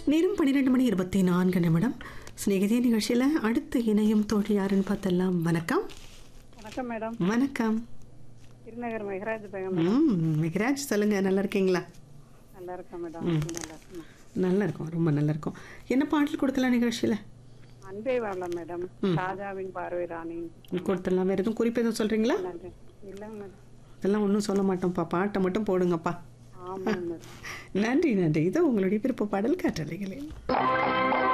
நேரம் பன்னிரெண்டு மணி இருபத்தி நான்கு நிமிடம் சிநேகிதி நிகழ்ச்சியில் அடுத்து இணையும் தோழி யாருன்னு பார்த்தெல்லாம் வணக்கம் வணக்கம் மேடம் வணக்கம் திருநகர் மெஹராஜ் பேகம் ம் மெகராஜ் சொல்லுங்க நல்லா இருக்கீங்களா நல்லா இருக்கேன் மேடம் நல்லா இருக்கேன் நல்லா இருக்கும் ரொம்ப நல்லா இருக்கும் என்ன பாடல் கொடுக்கலாம் நிகழ்ச்சியில் அன்பே வரலாம் மேடம் ராஜாவின் பார்வை ராணி கொடுத்துடலாம் வேறு எதுவும் குறிப்பு எதுவும் சொல்கிறீங்களா நன்றி இல்லைங்க மேடம் அதெல்லாம் ஒன்றும் சொல்ல மாட்டோம்ப்பா பாட்டை மட்டும் போடுங்கப்பா ஆமாங்க மேடம் நன்றி நன்றி இதோ உங்களுடைய விருப்ப பாடல் காற்றலைகளே